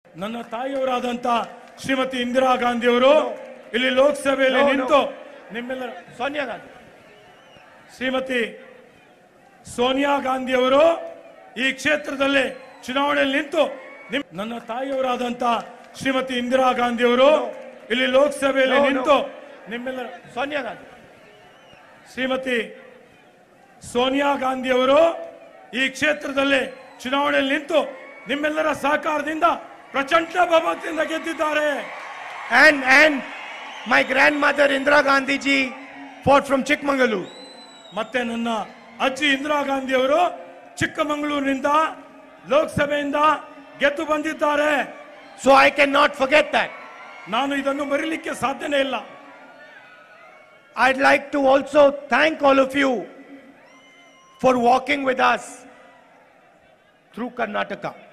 ನನ್ನ ತಾಯಿಯವರಾದಂತ ಶ್ರೀಮತಿ ಇಂದಿರಾ ಗಾಂಧಿ ಅವರು ಇಲ್ಲಿ ಲೋಕಸಭೆಯಲ್ಲಿ No, no. ನಿಂತು ನಿಮ್ಮೆಲ್ಲರ Sonia Gandhi. ಶ್ರೀಮತಿ ಸೋನಿಯಾ ಗಾಂಧಿ ಅವರು ಈ ಕ್ಷೇತ್ರದಲ್ಲಿ ಚುನಾವಣೆಯಲ್ಲಿ ನಿಂತು ನಿಮ್ ನನ್ನ ತಾಯಿಯವರಾದಂತ ಶ್ರೀಮತಿ ಇಂದಿರಾ ಗಾಂಧಿ ಅವರು ಇಲ್ಲಿ ಲೋಕಸಭೆಯಲ್ಲಿ No, no. ನಿಂತು ನಿಮ್ಮೆಲ್ಲರ Sonia Gandhi. ಶ್ರೀಮತಿ ಸೋನಿಯಾ ಗಾಂಧಿ ಅವರು ಈ ಕ್ಷೇತ್ರದಲ್ಲಿ ಚುನಾವಣೆಯಲ್ಲಿ ನಿಂತು ನಿಮ್ಮೆಲ್ಲರ ಸಹಕಾರದಿಂದ ಪ್ರಚಂಡ ಬಹುಮತದಿಂದ ಗೆದ್ದಿದ್ದಾರೆ And, and my grandmother Indira Gandhi ji fought from Chikmagalur. ಮತ್ತೆ ನನ್ನ ಅಜ್ಜಿ ಇಂದಿರಾ ಗಾಂಧಿ ಅವರು ಚಿಕ್ಕಮಗಳೂರಿನಿಂದ ಲೋಕಸಭೆಯಿಂದ ಗೆದ್ದು ಬಂದಿದ್ದಾರೆ So I cannot forget that. ನಾನು ಇದನ್ನು ಮರಿಲಿಕ್ಕೆ ಸಾಧ್ಯನೇ ಇಲ್ಲ I'd like to also thank all of you for walking with us through Karnataka.